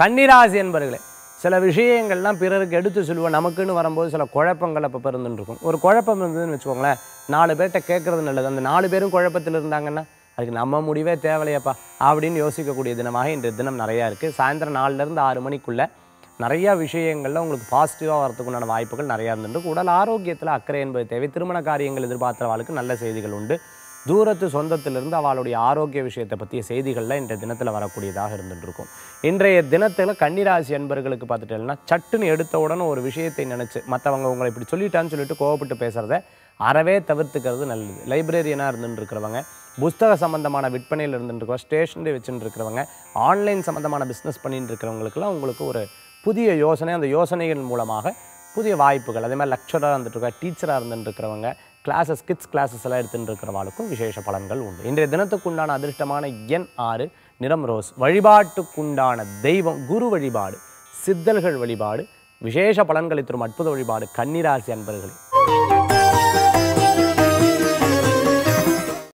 கன்னிராசி என்பர்களே சில விஷயங்கள்லாம் பிறருக்கு எடுத்து சொல்லுவோம் நமக்குன்னு வரும்போது சில குழப்பங்கள் அப்போ இருந்துருக்கும் ஒரு குழப்பம் இருந்ததுன்னு வச்சுக்கோங்களேன் நாலு பேர்கிட்ட கேட்கறது நல்லது அந்த நாலு பேரும் குழப்பத்தில் இருந்தாங்கன்னா அதுக்கு நம்ம முடிவே தேவையில்லையப்பா அப்படின்னு யோசிக்கக்கூடிய தினமாக இன்றைய தினம் நிறையா இருக்குது சாயந்தரம் நாலுலேருந்து ஆறு மணிக்குள்ளே நிறையா விஷயங்களில் உங்களுக்கு பாசிட்டிவாக வரதுக்குண்டான வாய்ப்புகள் நிறையா இருந்துருக்கு உடல் ஆரோக்கியத்தில் அக்கறை என்பது தேவை திருமண காரியங்கள் எதிர்பார்த்தவாளுக்கு நல்ல செய்திகள் உண்டு தூரத்து சொந்தத்திலிருந்து அவளுடைய ஆரோக்கிய விஷயத்தை பற்றிய செய்திகள்லாம் இன்றைய தினத்தில் வரக்கூடியதாக இருந்துட்டு இருக்கும் இன்றைய தினத்தில் கன்னிராசி அன்பர்களுக்கு பார்த்துட்டேன்னா சட்டுன்னு எடுத்த உடனே ஒரு விஷயத்தை நினச்சி மற்றவங்க உங்களை இப்படி சொல்லிட்டான்னு சொல்லிட்டு கோவப்பட்டு பேசுகிறத அறவே தவிர்த்துக்கிறது நல்லது லைப்ரரியனாக இருந்துட்டு இருக்கிறவங்க புஸ்தக சம்பந்தமான விற்பனையில் இருந்துட்டு இருக்கிறவங்க ஸ்டேஷனரி வச்சுட்டு இருக்கிறவங்க ஆன்லைன் சம்பந்தமான பிஸ்னஸ் பண்ணிட்டு இருக்கிறவங்களுக்குலாம் உங்களுக்கு ஒரு புதிய யோசனை அந்த யோசனைகள் மூலமாக புதிய வாய்ப்புகள் அதே மாதிரி லெக்சராக இருந்துட்டு இருக்க டீச்சராக இருந்துட்டு இருக்கிறவங்க கிளாஸஸ் கிட்ஸ் கிளாஸஸ் எல்லாம் எடுத்துட்டு இருக்கிறவாளுக்கும் விசேஷ பலன்கள் உண்டு இன்றைய தினத்துக்குண்டான அதிர்ஷ்டமான எண் ஆறு நிறம் ரோஸ் வழிபாட்டுக்குண்டான தெய்வம் குரு வழிபாடு சித்தர்கள் வழிபாடு விசேஷ பலன்களை தரும் அற்புத வழிபாடு கன்னிராசி அன்பர்களே